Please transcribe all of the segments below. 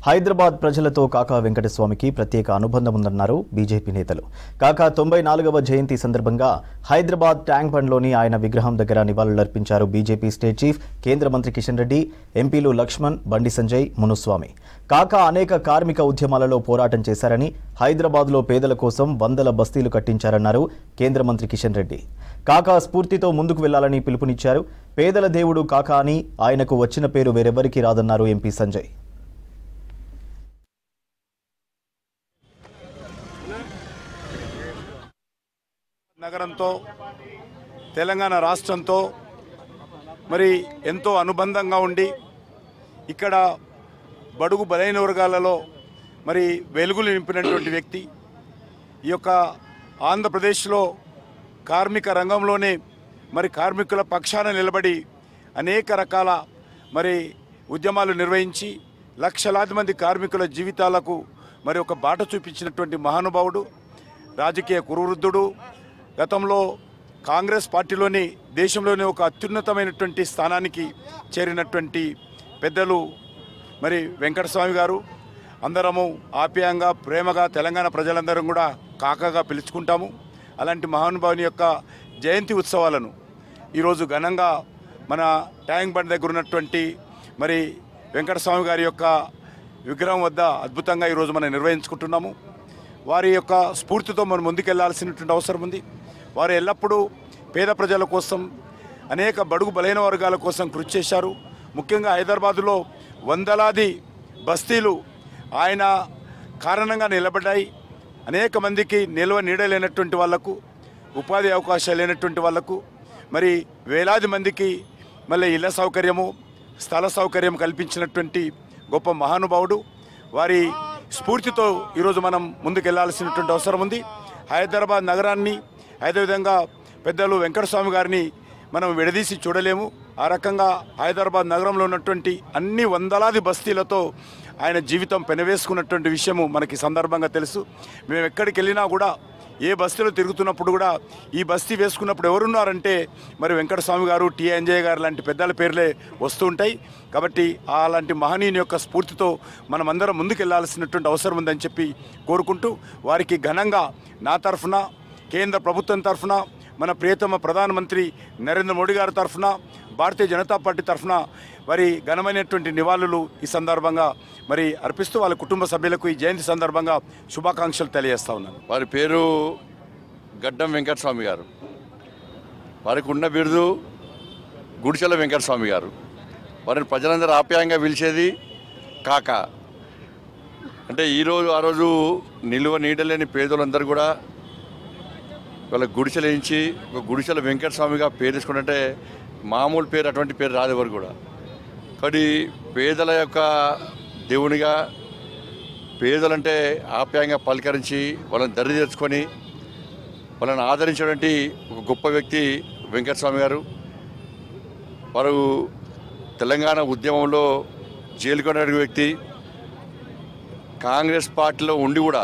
హైదరాబాద్ ప్రజలతో కాకా వెంకటస్వామికి ప్రత్యేక అనుబంధం ఉందన్నారు బీజేపీ నేతలు కాకా తొంభై నాలుగవ జయంతి సందర్భంగా హైదరాబాద్ ట్యాంక్ బండ్లోని ఆయన విగ్రహం దగ్గర నివాళులర్పించారు బీజేపీ స్టేట్ చీఫ్ కేంద్ర మంత్రి కిషన్ రెడ్డి ఎంపీలు లక్ష్మణ్ బండి సంజయ్ మునుస్వామి కాకా అనేక కార్మిక ఉద్యమాలలో పోరాటం చేశారని హైదరాబాద్లో పేదల కోసం వందల బస్తీలు కట్టించారన్నారు కేంద్ర మంత్రి కిషన్ రెడ్డి కాకా స్ఫూర్తితో ముందుకు వెళ్లాలని పిలుపునిచ్చారు పేదల దేవుడు కాకా అని ఆయనకు వచ్చిన పేరు వేరెవరికీ రాదన్నారు ఎంపీ సంజయ్ నగరంతో తెలంగాణ రాష్ట్రంతో మరి ఎంతో అనుబంధంగా ఉండి ఇక్కడ బడుగు బలైన వర్గాలలో మరి వెలుగులు నింపినటువంటి వ్యక్తి ఈ యొక్క ఆంధ్రప్రదేశ్లో కార్మిక రంగంలోనే మరి కార్మికుల పక్షాన నిలబడి అనేక రకాల మరి ఉద్యమాలు నిర్వహించి లక్షలాది మంది కార్మికుల జీవితాలకు మరి ఒక బాట చూపించినటువంటి మహానుభావుడు రాజకీయ కురువృద్ధుడు గతంలో కాంగ్రెస్ పార్టీలోని దేశంలోని ఒక అత్యున్నతమైనటువంటి స్థానానికి చేరినటువంటి పెద్దలు మరి వెంకటస్వామి గారు అందరము ఆప్యాయంగా ప్రేమగా తెలంగాణ ప్రజలందరం కూడా కాకగా పిలుచుకుంటాము అలాంటి మహానుభావుని యొక్క జయంతి ఉత్సవాలను ఈరోజు ఘనంగా మన ట్యాంక్ బండ్ దగ్గర ఉన్నటువంటి మరి వెంకటస్వామి గారి యొక్క విగ్రహం వద్ద అద్భుతంగా ఈరోజు మనం నిర్వహించుకుంటున్నాము వారి యొక్క స్ఫూర్తితో మనం ముందుకెళ్లాల్సినటువంటి అవసరం ఉంది వారు ఎల్లప్పుడూ పేద ప్రజల కోసం అనేక బడుగు బలైన వర్గాల కోసం కృషి చేశారు ముఖ్యంగా హైదరాబాదులో వందలాది బస్తీలు ఆయన కారణంగా నిలబడ్డాయి అనేక మందికి నిల్వ నీడలేనటువంటి వాళ్లకు ఉపాధి అవకాశాలు లేనటువంటి వాళ్లకు మరి వేలాది మందికి మళ్ళీ ఇళ్ల సౌకర్యము స్థల సౌకర్యం కల్పించినటువంటి గొప్ప మహానుభావుడు వారి స్ఫూర్తితో ఈరోజు మనం ముందుకెళ్లాల్సినటువంటి అవసరం ఉంది హైదరాబాద్ నగరాన్ని అదేవిధంగా పెద్దలు వెంకటస్వామి గారిని మనం విడదీసి చూడలేము ఆ రకంగా హైదరాబాద్ నగరంలో ఉన్నటువంటి అన్ని వందలాది బస్తీలతో ఆయన జీవితం పెనవేసుకున్నటువంటి విషయము మనకి సందర్భంగా తెలుసు మేము ఎక్కడికి వెళ్ళినా కూడా ఏ బస్తీలో తిరుగుతున్నప్పుడు కూడా ఈ బస్తీ వేసుకున్నప్పుడు ఎవరున్నారంటే మరి వెంకటస్వామి గారు టి అంజయ్య గారు లాంటి పెద్దల పేర్లే వస్తూ ఉంటాయి కాబట్టి అలాంటి మహనీయుని యొక్క స్ఫూర్తితో మనమందరం ముందుకెళ్లాల్సినటువంటి అవసరం ఉందని చెప్పి కోరుకుంటూ వారికి ఘనంగా నా తరఫున కేంద్ర ప్రభుత్వం తరఫున మన ప్రియతమ ప్రధానమంత్రి నరేంద్ర మోడీ గారి తరఫున భారతీయ జనతా పార్టీ తరఫున మరి ఘనమైనటువంటి నివాళులు ఈ సందర్భంగా మరి అర్పిస్తూ వాళ్ళ కుటుంబ సభ్యులకు ఈ జయంతి సందర్భంగా శుభాకాంక్షలు తెలియజేస్తా ఉన్నాను వారి పేరు గడ్డం వెంకటస్వామి గారు వారికి ఉన్న బిరుదు గుడిచెల వెంకటస్వామి గారు వారిని ప్రజలందరూ ఆప్యాయంగా పిలిచేది కాక అంటే ఈరోజు ఆ రోజు నిలువ నీడలేని పేదలందరూ కూడా వాళ్ళ గుడిసెలు వేయించి ఒక గుడిసెల వెంకటస్వామిగా పేరు తీసుకుంటే మామూలు పేరు అటువంటి పేరు రాదు ఎవరు కూడా కాబట్టి పేదల యొక్క దేవునిగా పేదలంటే ఆప్యాయంగా పలకరించి వాళ్ళని దరి తెచ్చుకొని వాళ్ళని ఆదరించినటువంటి ఒక గొప్ప వ్యక్తి వెంకటస్వామి గారు వారు తెలంగాణ ఉద్యమంలో జైలుకొన్న వ్యక్తి కాంగ్రెస్ పార్టీలో ఉండి కూడా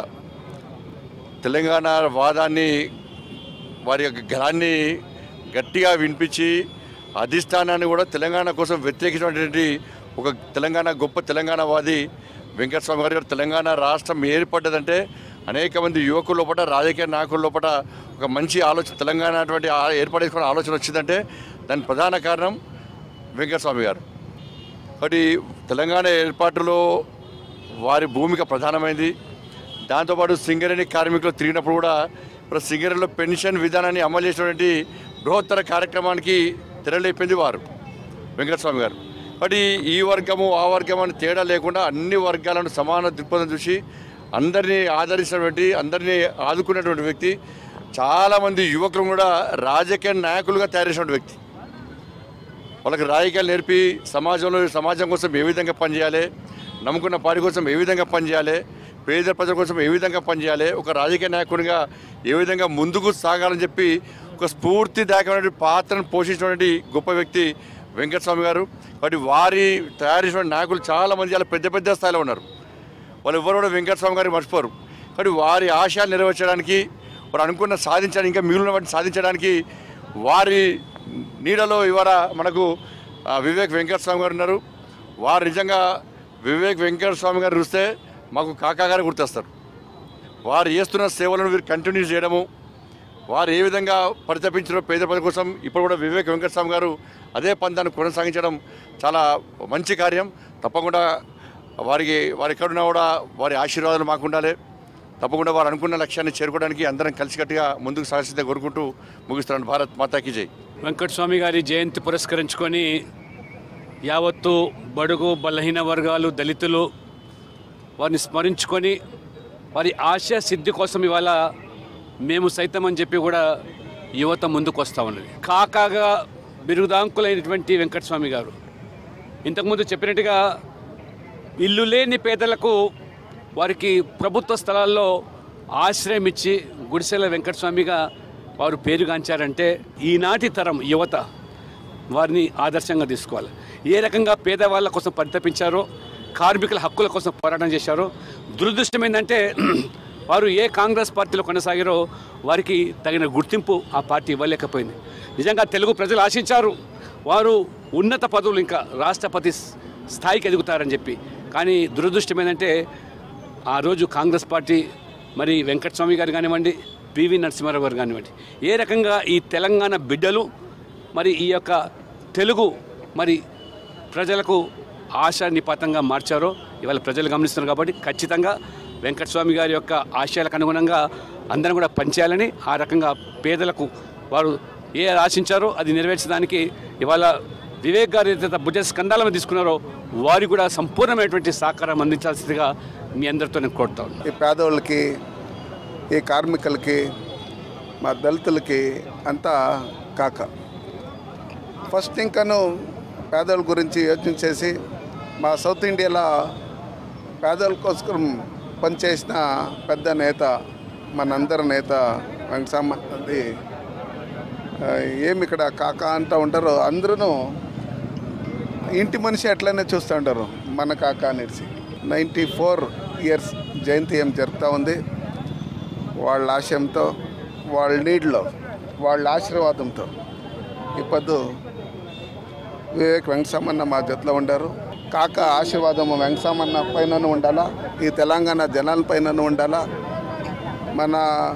తెలంగాణ వాదాన్ని వారి యొక్క గలాన్ని గట్టిగా వినిపించి అధిష్టానాన్ని కూడా తెలంగాణ కోసం వ్యతిరేకించినటువంటి ఒక తెలంగాణ గొప్ప తెలంగాణవాది వెంకటస్వామి గారు తెలంగాణ రాష్ట్రం ఏర్పడ్డదంటే అనేక మంది యువకుల లోపల రాజకీయ నాయకుల లోపల ఒక మంచి ఆలోచన తెలంగాణ అటువంటి ఆ- ఏర్పడేసుకునే ఆలోచన వచ్చిందంటే దానికి ప్రధాన కారణం వెంకటస్వామి గారు కాబట్టి తెలంగాణ ఏర్పాటులో వారి భూమిక ప్రధానమైంది దాంతోపాటు సింగరేణి కార్మికులు తిరిగినప్పుడు కూడా ఇప్పుడు సింగరేణిలో పెన్షన్ విధానాన్ని అమలు చేసినటువంటి బృహత్తర కార్యక్రమానికి తెరలేపింది వారు వెంకటస్వామి గారు కాబట్టి ఈ వర్గము ఆ వర్గం అని తేడా లేకుండా అన్ని వర్గాలను సమాన దృక్పథం చూసి అందరినీ ఆదరించినటువంటి అందరినీ ఆదుకున్నటువంటి వ్యక్తి చాలామంది యువకులు కూడా రాజకీయ నాయకులుగా తయారు చేసినటువంటి వ్యక్తి వాళ్ళకి రాజకీయాలు నేర్పి సమాజంలో సమాజం కోసం ఏ విధంగా పనిచేయాలి నమ్ముకున్న పార్టీ కోసం ఏ విధంగా పనిచేయాలి పేద ప్రజల కోసం ఏ విధంగా పనిచేయాలి ఒక రాజకీయ నాయకునిగా ఏ విధంగా ముందుకు సాగాలని చెప్పి ఒక స్ఫూర్తిదాయకమైన పాత్రను పోషించినటువంటి గొప్ప వ్యక్తి వెంకటస్వామి గారు కాబట్టి వారి తయారు చేసిన నాయకులు చాలామంది చాలా పెద్ద పెద్ద స్థాయిలో ఉన్నారు వాళ్ళు ఎవరు కూడా వెంకటస్వామి గారిని మర్చిపోరు కాబట్టి వారి ఆశయాలు నెరవేర్చడానికి వారు అనుకున్న సాధించడానికి ఇంకా మిగిలిన వాటిని సాధించడానికి వారి నీడలో ఇవాళ మనకు ఆ, వివేక్ వెంకటస్వామి గారు ఉన్నారు వారు నిజంగా వివేక్ వెంకట స్వామి గారు చూస్తే మాకు కాకా గారు గుర్తొస్తారు వారు చేస్తున్న సేవలను వీరు కంటిన్యూ చేయడము వారు ఏ విధంగా పరితపించారో పేద ప్రజల కోసం ఇప్పుడు కూడా వివేక్ వెంకటస్వామి గారు అదే పందాన్ని కొనసాగించడం చాలా మంచి కార్యం తప్పకుండా వారికి వారు ఎక్కడున్నా కూడా వారి ఆశీర్వాదాలు మాకు ఉండాలి తప్పకుండా వారు అనుకున్న లక్ష్యాన్ని చేరుకోవడానికి అందరం కలిసికట్టుగా ముందుకు సాగిస్తే కోరుకుంటూ ముగిస్తున్నాను భారత్ మాతాకి జై వెంకటస్వామి గారి జయంతి పురస్కరించుకొని యావత్తు బడుగు బలహీన వర్గాలు దళితులు వారిని స్మరించుకొని వారి ఆశయ సిద్ధి కోసం ఇవాళ మేము సైతం అని చెప్పి కూడా యువత ముందుకు వస్తూ ఉన్నది కాకాగా బిరుదాంకులైనటువంటి వెంకటస్వామి గారు ఇంతకుముందు చెప్పినట్టుగా ఇల్లు లేని పేదలకు వారికి ప్రభుత్వ స్థలాల్లో ఆశ్రయం ఇచ్చి గుడిసెల వెంకటస్వామిగా వారు పేరుగాంచారంటే ఈనాటి తరం యువత వారిని ఆదర్శంగా తీసుకోవాలి ఏ రకంగా పేదవాళ్ళ కోసం పరితపించారో కార్మికుల హక్కుల కోసం పోరాటం చేశారో దురదృష్టం ఏంటంటే వారు ఏ కాంగ్రెస్ పార్టీలో కొనసాగారో వారికి తగిన గుర్తింపు ఆ పార్టీ ఇవ్వలేకపోయింది నిజంగా తెలుగు ప్రజలు ఆశించారు వారు ఉన్నత పదవులు ఇంకా రాష్ట్రపతి స్థాయికి ఎదుగుతారని చెప్పి కానీ దురదృష్టం ఏంటంటే ఆ రోజు కాంగ్రెస్ పార్టీ మరి వెంకటస్వామి గారు కానివ్వండి పివి నరసింహారావు గారు కానివ్వండి ఏ రకంగా ఈ తెలంగాణ బిడ్డలు మరి ఈ యొక్క తెలుగు మరి ప్రజలకు ఆశా నిపాతంగా మార్చారో ఇవాళ ప్రజలు గమనిస్తున్నారు కాబట్టి ఖచ్చితంగా వెంకటస్వామి గారి యొక్క ఆశయాలకు అనుగుణంగా అందరం కూడా పనిచేయాలని ఆ రకంగా పేదలకు వారు ఏ ఆశించారో అది నెరవేర్చడానికి ఇవాళ వివేక్ గారు ఏదైతే భుజ స్కందాల మీద తీసుకున్నారో వారికి కూడా సంపూర్ణమైనటువంటి సహకారం అందించాల్సిందిగా మీ అందరితో నేను కోరుతా ఉన్నాను. ఈ పేదోళ్ళకి ఈ కార్మికులకి మా దళితులకి అంతా కాక ఫస్ట్ ఇంకను పేదోళ్ళ గురించి యోచన చేసి మా సౌత్ ఇండియాలో పేదోళ్ళ కోసం పనిచేసిన పెద్ద నేత మనందరి నేత వెంకటరామది ఏమి ఇక్కడ కాక అంటూ ఉంటారో అందరూ ఇంటి మనిషి అట్లనే చూస్తూ ఉంటారు మన కాక అనేసి నైంటీ ఫోర్ ఇయర్స్ జయంతి ఏం జరుగుతూ ఉంది వాళ్ళ ఆశయంతో వాళ్ళ నీడ్లో వాళ్ళ ఆశీర్వాదంతో ఇప్పుడు వివేక్ వెంకటసామన్న మా జతలో ఉండారు కాక ఆశీర్వాదము వెంకటసామన్న పైన ఉండాలా ఈ తెలంగాణ జనాల పైన ఉండాలా మన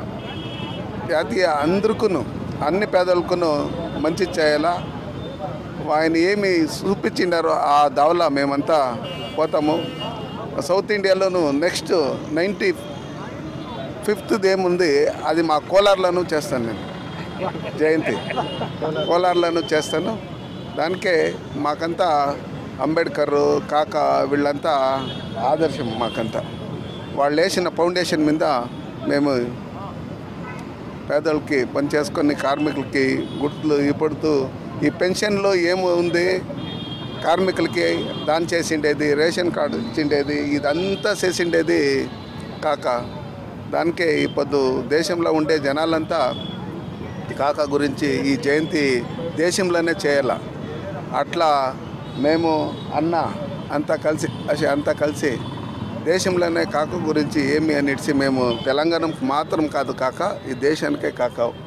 జాతీయ అందరికూను అన్ని పేదలకును మంచి చేయాలా ఆయన ఏమి చూపించిండారో ఆ దావలా మేమంతా పోతాము సౌత్ ఇండియాలోను నెక్స్ట్ నైంటీ ఫిఫ్త్ది ఏముంది అది మా కోలార్లోనూ చేస్తాను నేను జయంతి కోలార్లోనూ చేస్తాను దానికే మాకంతా అంబేద్కర్ కాక వీళ్ళంతా ఆదర్శం మాకంతా వాళ్ళు వేసిన ఫౌండేషన్ మీద మేము పేదలకి పని చేసుకొని కార్మికులకి గుట్లు ఇప్పుడుతూ ఈ పెన్షన్లో ఏమి ఉంది కార్మికులకి దాని చేసిండేది రేషన్ కార్డు ఇచ్చిండేది ఇదంతా చేసిండేది కాక దానికే ఇప్పుడు దేశంలో ఉండే జనాలంతా కాక గురించి ఈ జయంతి దేశంలోనే చేయాల అట్లా మేము అన్న అంతా కలిసి అసలు అంతా కలిసి దేశంలోనే కాక గురించి ఏమి అని ఇడిచి మేము తెలంగాణకు మాత్రం కాదు కాక ఈ దేశానికే కాక